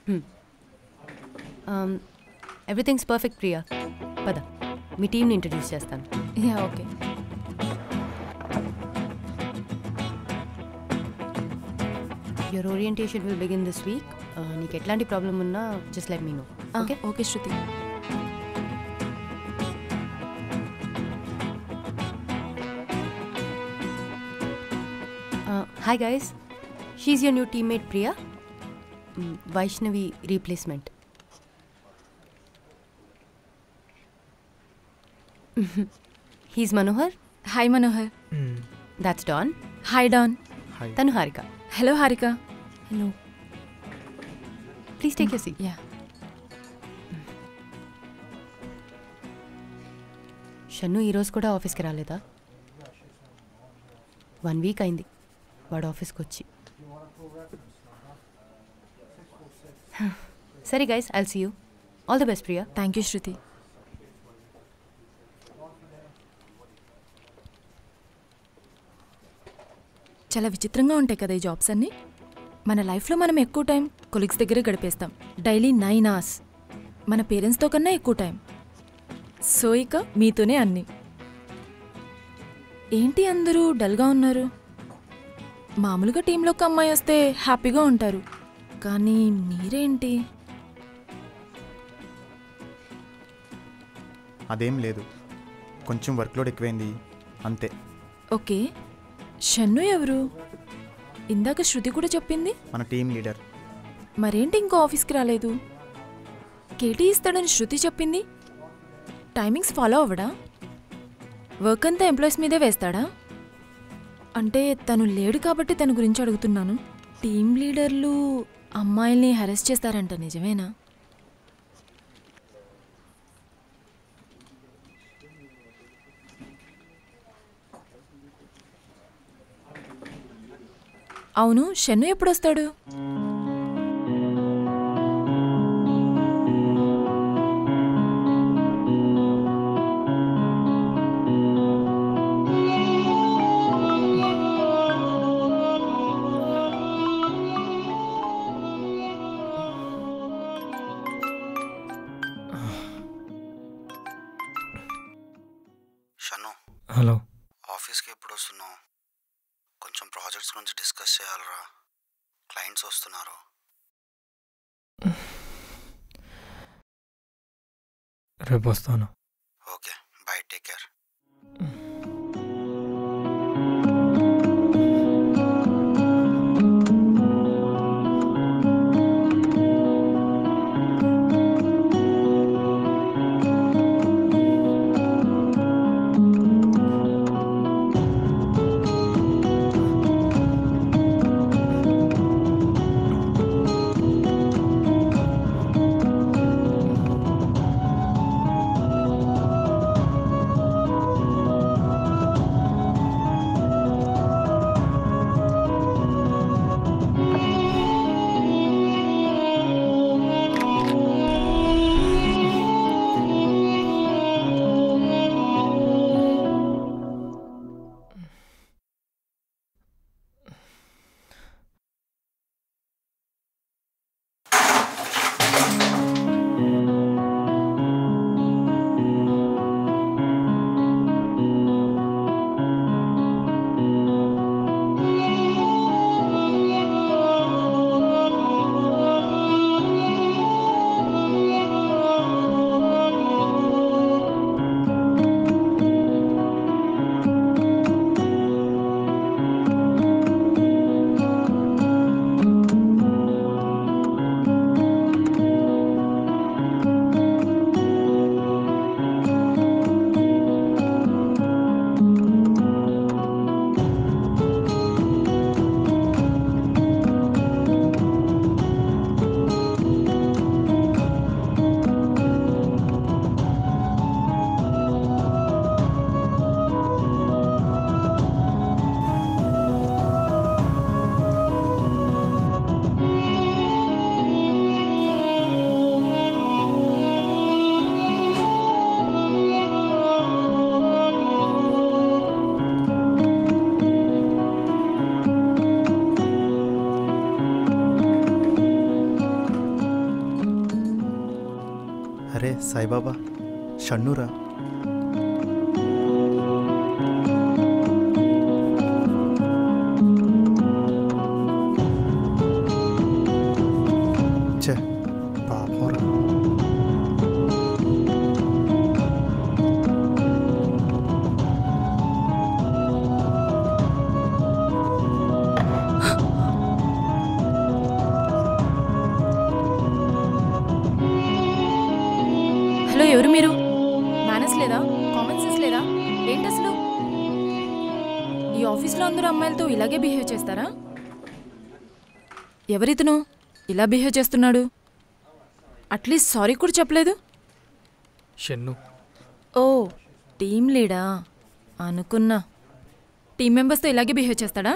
Everything's perfect Priya పద మీ టీంని introduce చేస్తాను yeah okay your orientation will begin this week నీకు ఎట్లాంటి ప్రాబ్లం ఉన్నా just let me know okay okay Shruti hi guys she's your new teammate Priya Vaishnavi replacement he's Manohar hi Manohar that's Don hi Don hi తను Harika hello Harika hello please take you see yeah Shannu ఈరోజు కూడా ఆఫీస్కి రాలేదా one week అయింది వాడు ఆఫీస్కి వచ్చి సరే guys I'll see you all the best Priya thank you Shruti చాలా విచిత్రంగా ఉంటాయి కదా ఈ జాబ్స్ అన్నీ మన లైఫ్లో మనం ఎక్కువ టైం కొలీగ్స్ దగ్గరే గడిపేస్తాం డైలీ నైన్ అవర్స్ మన పేరెంట్స్తో కన్నా ఎక్కువ టైం సో ఇక మీతోనే అన్నీ ఏంటి అందరూ డల్గా ఉన్నారు మామూలుగా టీంలోకి అమ్మాయి వస్తే హ్యాపీగా ఉంటారు కానీ మీరేంటి అదేం లేదు కొంచెం వర్క్లోడ్ ఎక్కువైంది అంతే ఓకే షన్ను ఎవరు ఇందాక శృతి కూడా చెప్పింది మన టీం లీడర్ మరేంటి ఇంకో ఆఫీస్కి రాలేదు కేటీ ఇస్తాడని శృతి చెప్పింది టైమింగ్స్ ఫాలో అవ్వడా వర్క్ అంతా ఎంప్లాయీస్ మీదే వేస్తాడా అంటే తను లేడు కాబట్టి తన గురించి అడుగుతున్నాను టీం లీడర్లు అమ్మాయిల్ని హెరెస్ట్ చేస్తారంట నిజమేనా అవును షన్ను ఎప్పుడొస్తాడు షను హలో ఆఫీస్కి ఎప్పుడు వస్తున్నావు కొంచెం ప్రాజెక్ట్స్ గురించి డిస్కస్ చేయాలరా క్లయింట్స్ వస్తున్నారు రేపు వస్తాను ఓకే బై టేక్ కేర్ ఆ సాయిబాబా షన్నురా ఛే పాపంరా హలో ఎవరు మీరు మేనస్ లేదా కామన్ సెన్స్ లేదా ఏంటి అసలు ఈ ఆఫీస్లో అందరూ అమ్మాయిలతో ఇలాగే బిహేవ్ చేస్తారా ఎవరితను ఇలా బిహేవ్ చేస్తున్నాడు అట్లీస్ట్ సారీ కూడా చెప్పలేదు షెన్ను ఓ టీం లీడా అనుకున్నా టీం మెంబర్స్తో ఇలాగే బిహేవ్ చేస్తాడా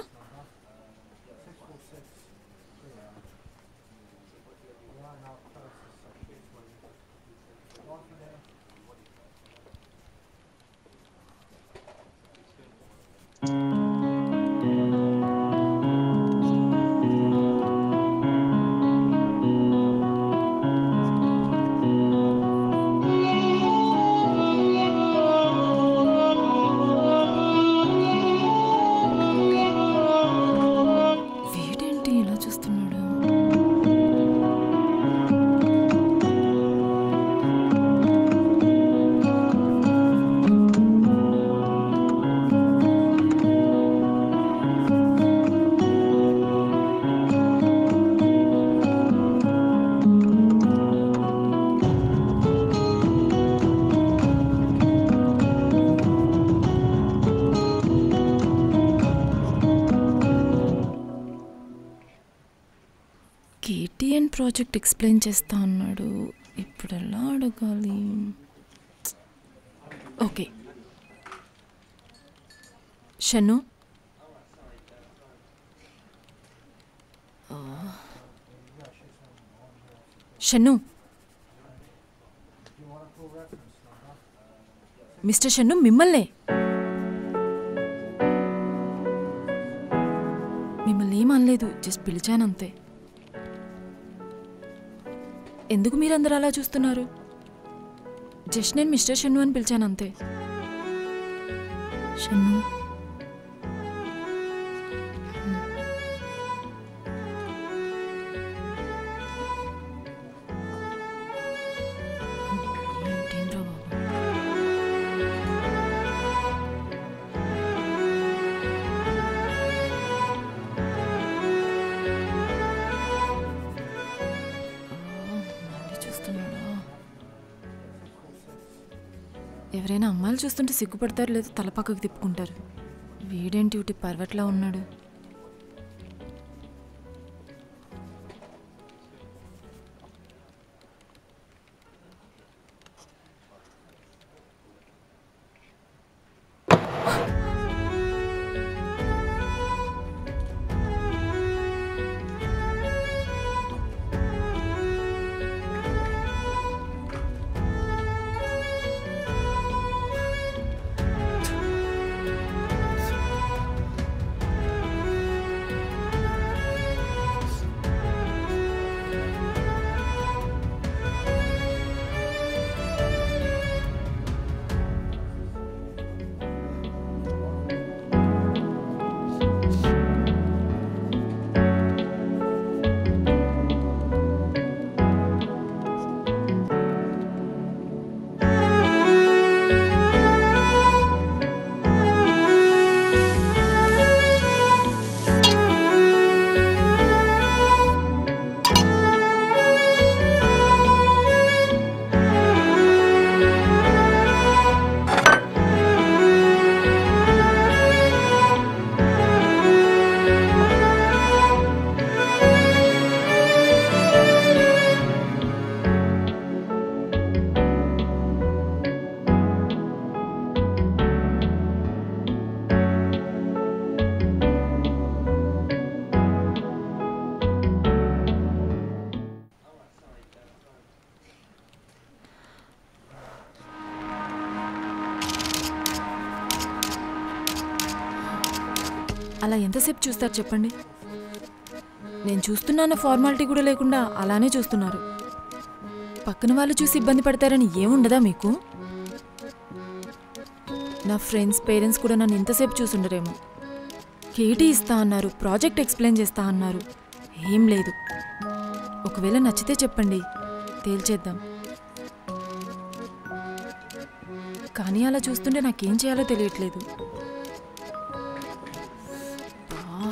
వీడేంటి ఇలా చూస్తున్నాడు కేటీఎన్ ప్రాజెక్ట్ ఎక్స్ప్లెయిన్ చేస్తా అన్నాడు ఇప్పుడు ఎలా అడగాలి ఓకే షన్ను ఆ. షన్ను మిస్టర్ షన్ను మిమ్మల్నే మిమ్మల్ని ఏం అనలేదు జస్ట్ పిలిచానంతే ఎందుకు మీరందరూ అలా చూస్తున్నారు జస్ట్ నేను మిస్టర్ షన్ను అని పిలిచాను అంతే షన్ను ఏంటేంట్రా బాబు మళ్ళీ చూస్తున్నాడా ఎవరైనా అమ్మాయిలు చూస్తుంటే సిగ్గుపడతారు లేదా తల పక్కకు తిప్పుకుంటారు వీడేంటి ఇటు పర్వట్లా ఉన్నాడు అలా ఎంతసేపు చూస్తారు చెప్పండి నేను చూస్తున్నాన్న ఫార్మాలిటీ కూడా లేకుండా అలానే చూస్తున్నారు పక్కన వాళ్ళు చూసి ఇబ్బంది పడతారని ఏముండదా మీకు నా ఫ్రెండ్స్ పేరెంట్స్ కూడా నన్ను ఇంతసేపు చూసుండరేమో కేటీ ఇస్తా అన్నారు ప్రాజెక్ట్ ఎక్స్ప్లెయిన్ చేస్తా అన్నారు ఏం లేదు ఒకవేళ నచ్చితే చెప్పండి తేల్చేద్దాం కానీ అలా చూస్తుంటే నాకేం చేయాలో తెలియట్లేదు బా.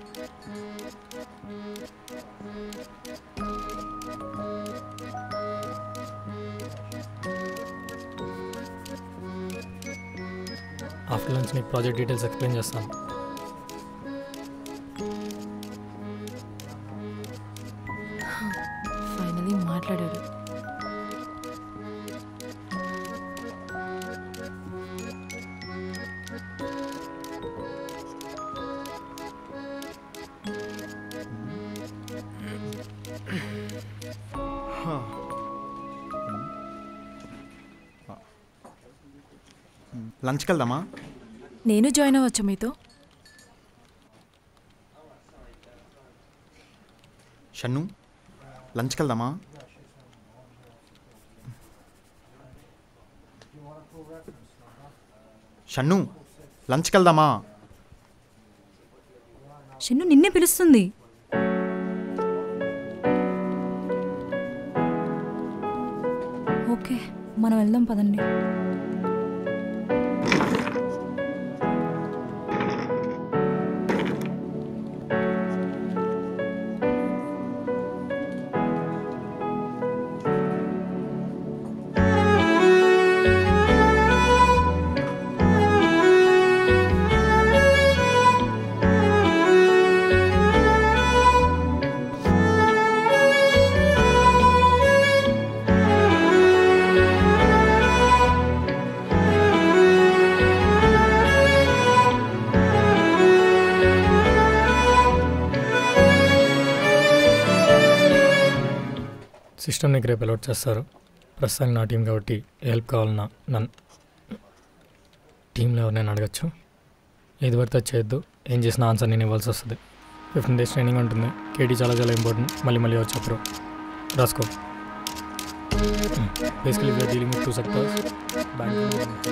ఆఫ్టర్ లంచ్ నీకు ప్రాజెక్ట్ డీటెయిల్స్ ఎక్స్ప్లెయిన్ చేస్తాను ఫైనలీ మాట్లాడాడు లంచ్కి వెళ్దామా నేను జాయిన్ అవ్వచ్చా మీతో షన్ను లంచ్కి వెళ్దామా షన్ను లంచ్కి వెళ్దామా షన్ను నిన్నే పిలుస్తుంది ఓకే మనం వెళ్దాం పదండి సిస్టమ్ నీకు రేపు అలౌట్ చేస్తారు ప్రస్తుతానికి నా టీం కాబట్టి ఏ హెల్ప్ కావాలన్నా నన్ను టీంలో ఎవరినైనా అడగచ్చు ఏది పడితే అది చేయొద్దు ఏం చేసినా ఆన్సర్ నేను ఇవ్వాల్సి వస్తుంది ఫిఫ్టీన్ డేస్ ట్రైనింగ్ ఉంటుంది కేటీ చాలా చాలా ఇంపార్టెంట్ మళ్ళీ మళ్ళీ ఎవరు చెప్పరు రాసుకో basically we're dealing with two sectors banking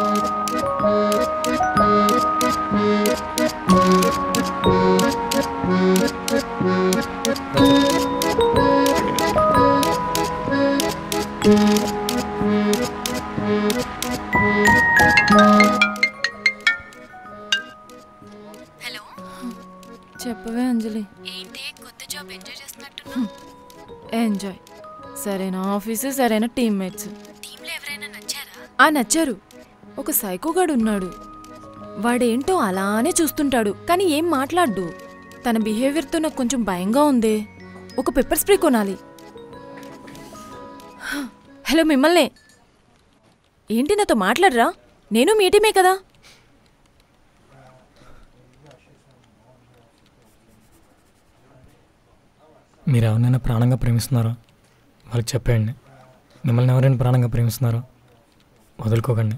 చెప్పవే అంజలి హ్మ్. ఎంజాయ్ సరైన ఆఫీసు సరైన టీమ్మేట్స్ ఆ నచ్చారు ఒక సైకోగాడు ఉన్నాడు వాడేంటో అలానే చూస్తుంటాడు కానీ ఏం మాట్లాడ్డు తన బిహేవియర్తో నాకు కొంచెం భయంగా ఉందే ఒక పెప్పర్ స్ప్రే కొనాలి హలో మిమ్మల్నే ఏంటి నాతో మాట్లాడరా నేను మీ టీమే కదా మీరు ఎవరినైనా ప్రాణంగా ప్రేమిస్తున్నారా వాళ్ళకి చెప్పేయండి మిమ్మల్ని ఎవరైనా ప్రాణంగా ప్రేమిస్తున్నారా వదులుకోకండి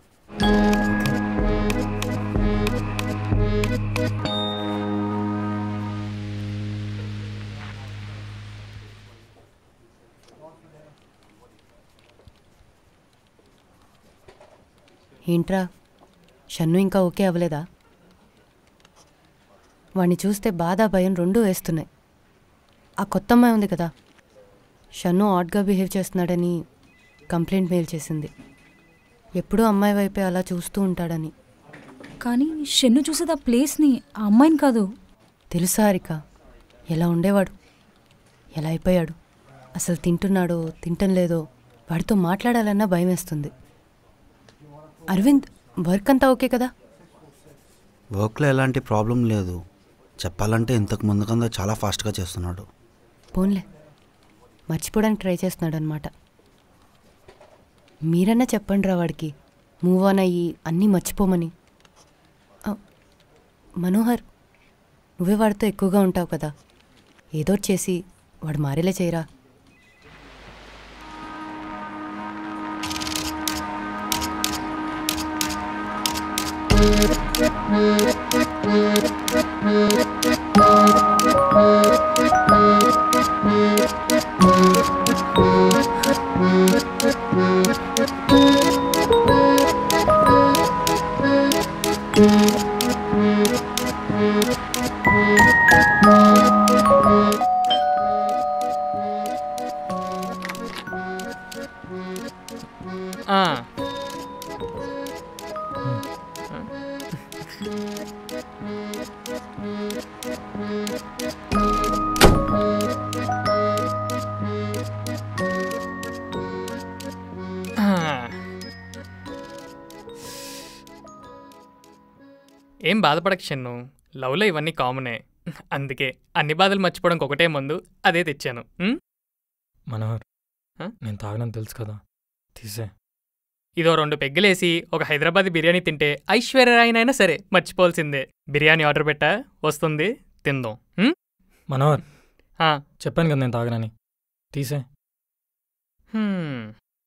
ఏంట్రా షన్ను ఇంకా ఓకే అవ్వలేదా వాణ్ణి చూస్తే బాధ భయం రెండూ వేస్తున్నాయి ఆ కొత్త అమ్మాయి ఉంది కదా షన్ను ఆడ్గా బిహేవ్ చేస్తున్నాడని కంప్లైంట్ మెయిల్ చేసింది ఎప్పుడూ అమ్మాయి వైపే అలా చూస్తూ ఉంటాడని కానీ షన్ను చూసేది ఆ ప్లేస్ని ఆ అమ్మాయిని కాదు తెలుసా హారిక ఎలా ఉండేవాడు ఎలా అయిపోయాడు అసలు తింటున్నాడో తింటం లేదో వాడితో మాట్లాడాలన్నా భయం వేస్తుంది అరవింద్ వర్క్ అంతా ఓకే కదా వర్క్లో ఎలాంటి ప్రాబ్లం లేదు చెప్పాలంటే ఇంతకు ముందు కన్నా చాలా ఫాస్ట్గా చేస్తున్నాడు పోన్లే మర్చిపోవడానికి ట్రై చేస్తున్నాడు అనమాట మీరన్నా చెప్పండి రా వాడికి మూవ్ ఆన్ అయ్యి అన్నీ మర్చిపోమని ఆ, మనోహర్ నువ్వే వాడితో ఎక్కువగా ఉంటావు కదా ఏదో ఒకటి చేసి వాడు మారేలా చేయరా ఆ ఏం బాధపడక షన్ను లవ్లో ఇవన్నీ కామనే అందుకే అన్ని బాధలు మర్చిపోవడానికి ఒకటే ముందు అదే తెచ్చాను ఉం? మనోహర్ హ? నేను తాగనని తెలుసు కదా తీసే ఇదో రెండు పెగ్గులేసి ఒక హైదరాబాద్ బిర్యానీ తింటే ఐశ్వర్యరాయనైనా సరే మర్చిపోవాల్సిందే బిర్యానీ ఆర్డర్ పెట్టా వస్తుంది తిందాం ఉం? మనోహర్ ఆ, చెప్పాను కదా నేను తాగనని తీసే హ్మ్.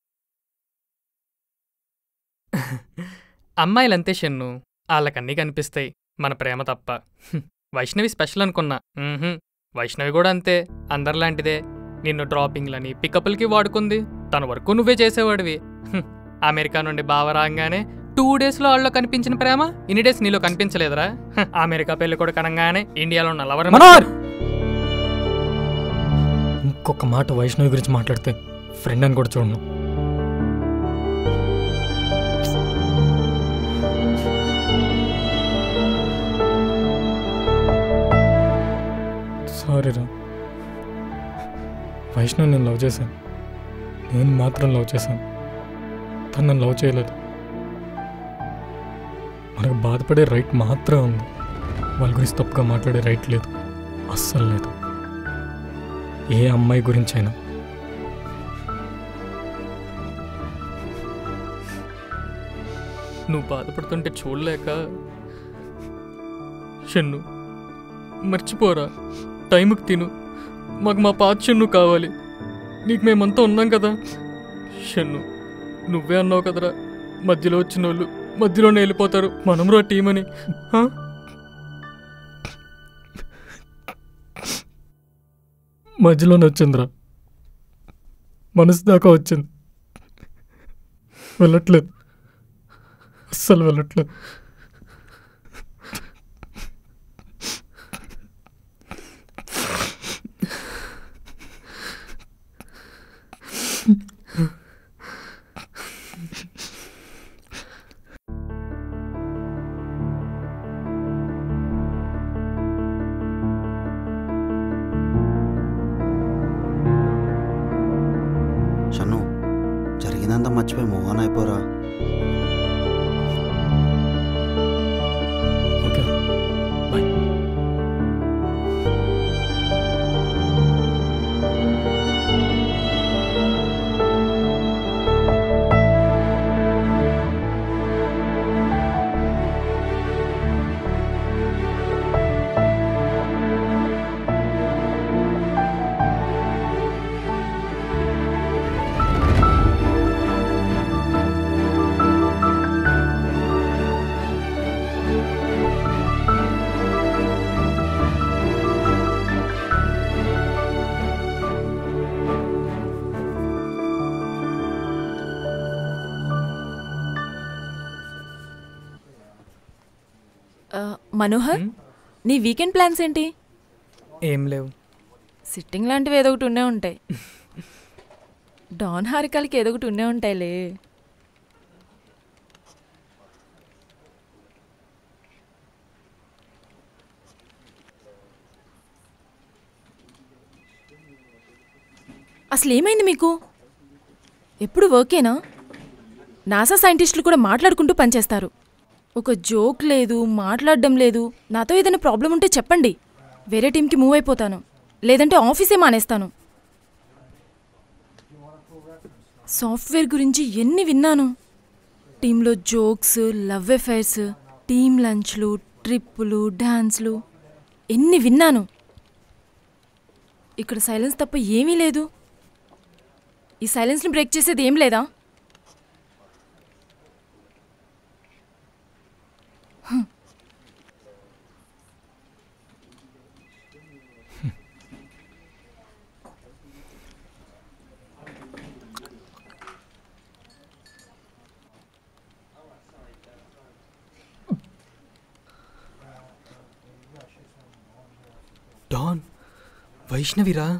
అమ్మాయిలంతే షన్ను వాళ్ళకన్నీ కనిపిస్తాయి మన ప్రేమ తప్ప హ్మ్. వైష్ణవి స్పెషల్ అనుకున్నా మ్మ్హ్మ్. వైష్ణవి కూడా అంతే అందరిలాంటిదే నిన్ను డ్రాపింగ్లని పికప్లకి వాడుకుంది తన వరకు నువ్వే చేసేవాడివి హ్మ్. అమెరికా నుండి బావ రాగానే టూ డేస్లో వాళ్ళలో కనిపించిన ప్రేమ ఇన్ని డేస్ నీలో కనిపించలేదురా హ, అమెరికా పెళ్లి కూడా కనంగానే ఇండియాలో ఉన్న లవర్ మనోహర్ ఇంకొక మాట వైష్ణవి గురించి మాట్లాడితే ఫ్రెండ్ అని కూడా చూడను సారీ రా వైష్ణవ్ నేను లవ్ చేశాను నేను మాత్రం లవ్ చేశాను తను నన్ను లవ్ చేయలేదు మనకు బాధపడే రైట్ మాత్రం ఉంది వాళ్ళ గురించి తప్పుగా మాట్లాడే రైట్ లేదు అస్సలు లేదు ఏ అమ్మాయి గురించైనా నువ్వు బాధపడుతుంటే చూడలేక షన్ను మర్చిపోరా టైంకి తిను మాకు మా పాత షన్ను కావాలి నీకు మేమంతా ఉన్నాం కదా షన్ను నువ్వే అన్నావు కదరా మధ్యలో వచ్చిన వాళ్ళు మధ్యలోనే వెళ్ళిపోతారు మనం రా టీం అని హా? మధ్యలోనే వచ్చిందిరా మనసు దాకా వచ్చింది వెళ్ళట్లేదు అస్సలు వెళ్ళట్లేదు షన్ను జరిగిందంతా మర్చిపోయి మోహన్ అయిపోరా ఓకే బాయ్ ఆ, మనోహర్ హ్మ్? నీ వీకెండ్ ప్లాన్స్ ఏంటి ఏం లేవు సిట్టింగ్ లాంటివి ఏదో ఒకటి ఉండే ఉంటాయి డాన్ హారికలకి ఏదో ఒకటి ఉండే ఉంటాయిలే అసలు ఏమైంది మీకు ఎప్పుడు వర్కేనా నాసా సైంటిస్టులు కూడా మాట్లాడుకుంటూ పనిచేస్తారు ఒక జోక్ లేదు మాట్లాడడం లేదు నాతో ఏదైనా ప్రాబ్లం ఉంటే చెప్పండి వేరే టీంకి మూవ్ అయిపోతాను లేదంటే ఆఫీసే మానేస్తాను సాఫ్ట్వేర్ గురించి ఎన్ని విన్నాను టీంలో జోక్స్ లవ్ అఫైర్స్ టీం లంచ్లు ట్రిప్పులు డాన్స్లు ఎన్ని విన్నాను ఇక్కడ సైలెన్స్ తప్ప ఏమీ లేదు ఈ సైలెన్స్ని బ్రేక్ చేసేది ఏం లేదా డాన్ వైష్ణవిరా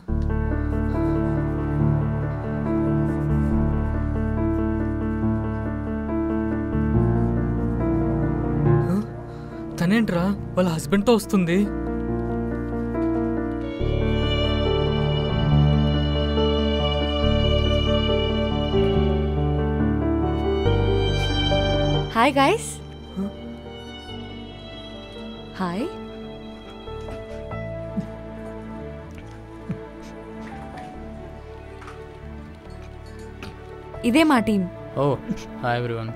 హ? తన తనేంట్రా వాళ్ళ హస్బెండ్తో వస్తుంది హాయ్ గాయస్ హాయ్ ఇదే మా team oh hi everyone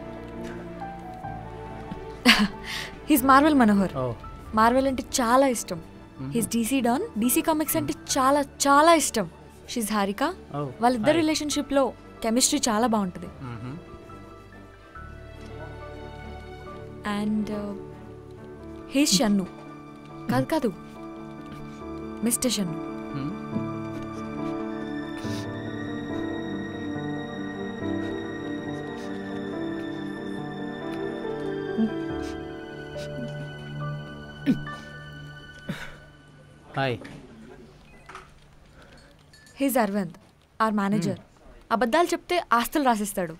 he's Marvel Manohar oh Marvel అంటే చాలా ఇష్టం he's DC Don DC comics అంటే చాలా చాలా ఇష్టం షీజ్ హారిక ఓ వాళ్ళిద్దరు రిలేషన్షిప్లో కెమిస్ట్రీ చాలా బాగుంటుంది అండ్ హీస్ షన్ను కాదు కాదు Mr Shannu hi he's Aravind our manager అబద్ధాలు చెప్తే ఆస్తులు రాసిస్తాడు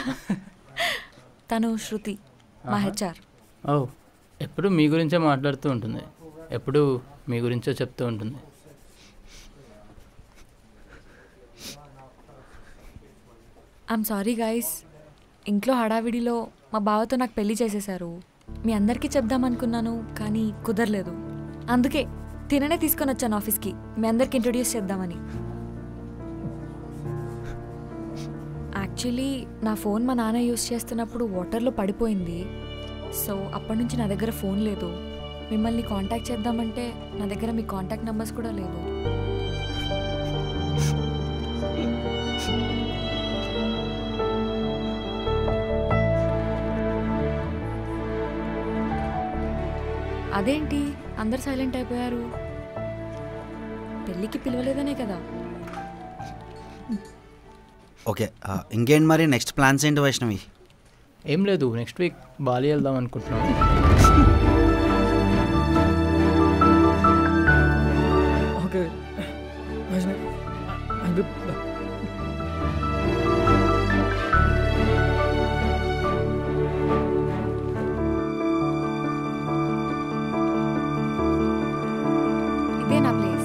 తను శృతి మా హెచ్ఆర్ ఓ ఎప్పుడు మీ గురించే మాట్లాడుతూ ఉంటుంది ఎప్పుడు మీ గురించే చెప్తూ ఉంటుంది ఐఎమ్ సారీ గైస్ ఇంట్లో హడావిడిలో మా బావతో నాకు పెళ్లి చేసేశారు మీ అందరికీ చెప్దామనుకున్నాను కానీ కుదరలేదు అందుకే తిననే తీసుకొని వచ్చాను ఆఫీస్కి మీ అందరికి ఇంట్రొడ్యూస్ చేద్దామని యాక్చువల్లీ నా ఫోన్ మా నాన్న యూస్ చేస్తున్నప్పుడు వాటర్లో పడిపోయింది సో అప్పటి నుంచి నా దగ్గర ఫోన్ లేదు మిమ్మల్ని కాంటాక్ట్ చేద్దామంటే నా దగ్గర మీ కాంటాక్ట్ నెంబర్స్ కూడా లేవు అదేంటి అందరు సైలెంట్ అయిపోయారు పెళ్ళికి పిలవలేదనే కదా ఓకే ఆ, ఇంకేంటి మరి నెక్స్ట్ ప్లాన్స్ ఏంటి వైష్ణవి ఏం లేదు నెక్స్ట్ వీక్ బాలి వెళ్దాం అనుకుంటున్నాం ఓకే ఇదే నా ప్లేస్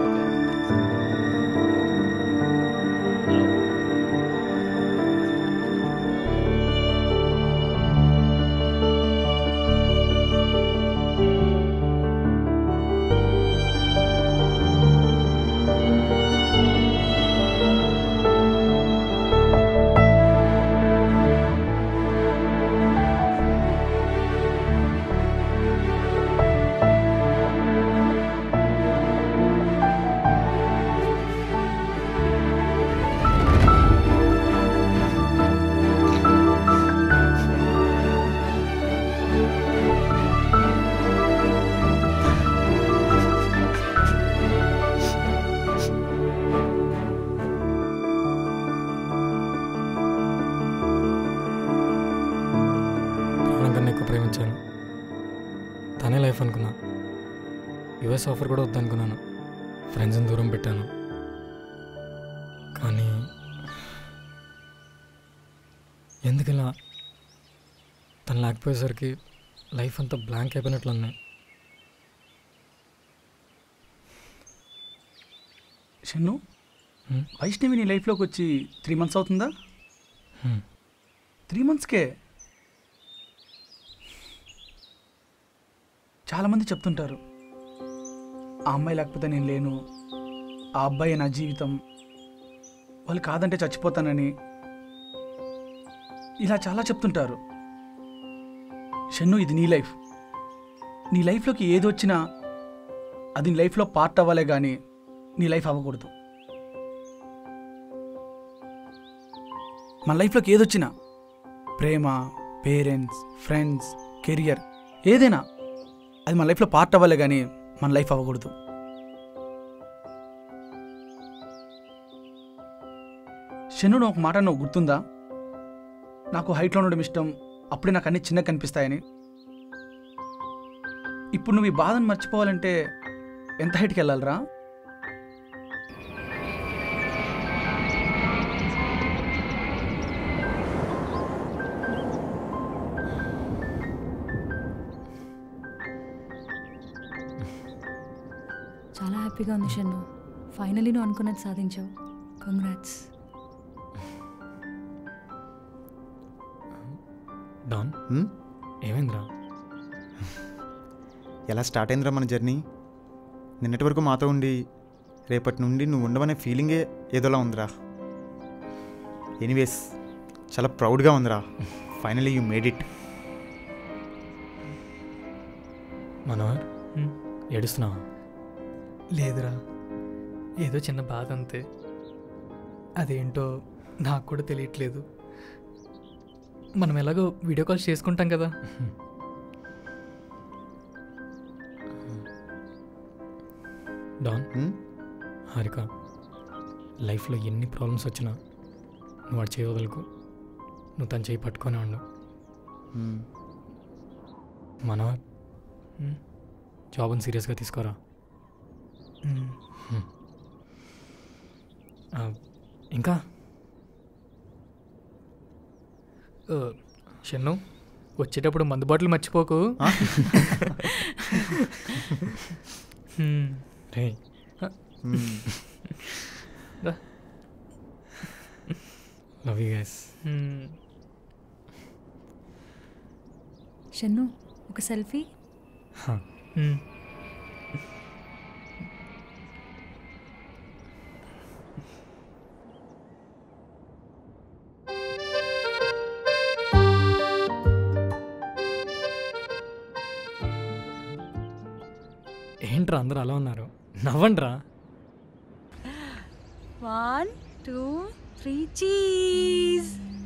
ప్రాణం కన్నా ఎక్కువ ప్రేమించాను తనే లైఫ్ అనుకున్నా యుఎస్ ఆఫర్ కూడా వద్దనుకున్నాను ఫ్రెండ్స్ని దూరం పెట్టాను కానీ ఎందుకు ఇలా తను లేకపోయేసరికి లైఫ్ అంతా బ్లాంక్ అయిపోయినట్లున్నాయి షన్ను హ్మ్? వైష్ణవి నీ లైఫ్లోకి వచ్చి త్రీ మంత్స్ అవుతుందా హ్మ్. త్రీ మంత్స్కే చాలామంది చెప్తుంటారు ఆ అమ్మాయి లేకపోతే నేను లేను ఆ అబ్బాయి నా జీవితం వాళ్ళు కాదంటే చచ్చిపోతానని ఇలా చాలా చెప్తుంటారు షన్ను ఇది నీ లైఫ్ నీ లైఫ్లోకి ఏది వచ్చినా అది నీ లైఫ్లో పార్ట్ అవ్వాలే కానీ నీ లైఫ్ అవ్వకూడదు మన లైఫ్లోకి ఏదొచ్చినా ప్రేమ పేరెంట్స్ ఫ్రెండ్స్ కెరియర్ ఏదైనా అది మన లైఫ్లో పార్ట్ అవ్వాలి కానీ మన లైఫ్ అవ్వకూడదు శనుడు ఒక మాట నువ్వు గుర్తుందా నాకు హైట్లో ఉండడం ఇష్టం అప్పుడే నాకు అన్ని చిన్నగా కనిపిస్తాయని ఇప్పుడు నువ్వు ఈ బాధను మర్చిపోవాలంటే ఎంత హైట్కి వెళ్ళాలిరా చాలా హ్యాపీగా ఉంది షన్ను ఫైనలీ నువ్వు అనుకున్నది సాధించావు కంగ్రాట్స్ డాన్ హ్మ్? ఏమైందిరా ఎలా స్టార్ట్ అయిందిరా మన జర్నీ నిన్నటి వరకు మాతో ఉండి రేపటి నుండి నువ్వు ఉండవనే ఫీలింగే ఏదోలా ఉందిరా ఎనీవేస్ చాలా ప్రౌడ్గా ఉందిరా finally you made it Manohar hmm. ఏడుస్తున్నావా లేదురా ఏదో చిన్న బాధ అంతే అదేంటో నాకు కూడా తెలియట్లేదు మనం ఎలాగో వీడియో కాల్స్ చేసుకుంటాం కదా డాన్ హ్మ్? హారిక లైఫ్లో ఎన్ని ప్రాబ్లమ్స్ వచ్చినా నువ్వు వాడు చేయవదలకు నువ్వు తను చేయి పట్టుకొని ఉండు హ్మ్. మనోహర్ హ్మ్. జాబ్ని సీరియస్గా తీసుకోరా హ్మ్. ఆ, ఇంకా ఆ, షన్ను వచ్చేటప్పుడు మందు బాటిల్ మర్చిపోకు ఆ? హ్మ్. రే హ్మ్. లవ్ యూ గైస్ హ్మ్. షన్ను ఒక సెల్ఫీ హ్మ్. ఏంట్రా అందరూ అలా ఉన్నారు నవ్వండిరా వన్ టూ త్రీ చీజ్